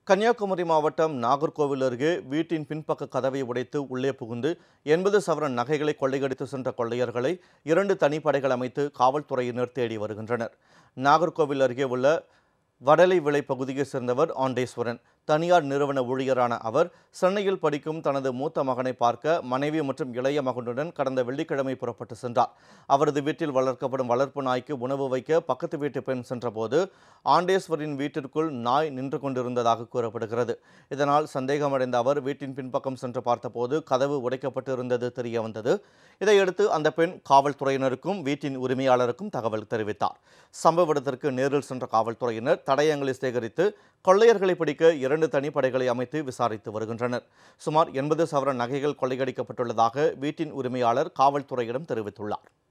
கன்னியாகுமரி மாவட்டம் நாகர்கோவில் அருகே வீட்டின் பின்பக்க கதவை உடைத்து உள்ளே புகுந்து எண்பது சவரன் நகைகளை கொள்ளையடித்து சென்ற கொள்ளையர்களை இரண்டு தனிப்படைகள் அமைத்து காவல்துறையினர் தேடி வருகின்றனர் நாகர்கோவில் அருகே உள்ள வடலை விளை பகுதியைச் சேர்ந்தவர் ஆண்டேஸ்வரன் தனியார் நிறுவன ஊழியரான அவர் சென்னையில் படிக்கும் தனது மூத்த மகனை பார்க்க மனைவி மற்றும் இளைய மகனுடன் கடந்த வெள்ளிக்கிழமை புறப்பட்டு சென்றார் அவரது வீட்டில் வளர்க்கப்படும் வளர்ப்பு நாய்க்கு உணவு வைக்க பக்கத்து வீட்டு பெண் சென்றபோது ஆண்டேஸ்வரின் வீட்டிற்குள் நாய் நின்று கொண்டிருந்ததாக கூறப்படுகிறது இதனால் சந்தேகமடைந்த அவர் வீட்டின் பின்பக்கம் சென்று பார்த்தபோது கதவு உடைக்கப்பட்டு இருந்தது தெரிய வந்தது இதையடுத்து அந்த பெண் காவல்துறையினருக்கும் வீட்டின் உரிமையாளருக்கும் தகவல் தெரிவித்தார் சம்பவ இடத்திற்கு நேரில் சென்ற காவல்துறையினர் தடயங்களை சேகரித்து கொள்ளையர்களை பிடிக்க இரண்டு தனிப்படைகளை அமைத்து விசாரித்து வருகின்றனர் சுமார் எண்பது சவரன் நகைகள் கொள்ளையடிக்கப்பட்டுள்ளதாக வீட்டின் உரிமையாளர் காவல்துறையிடம் தெரிவித்துள்ளார்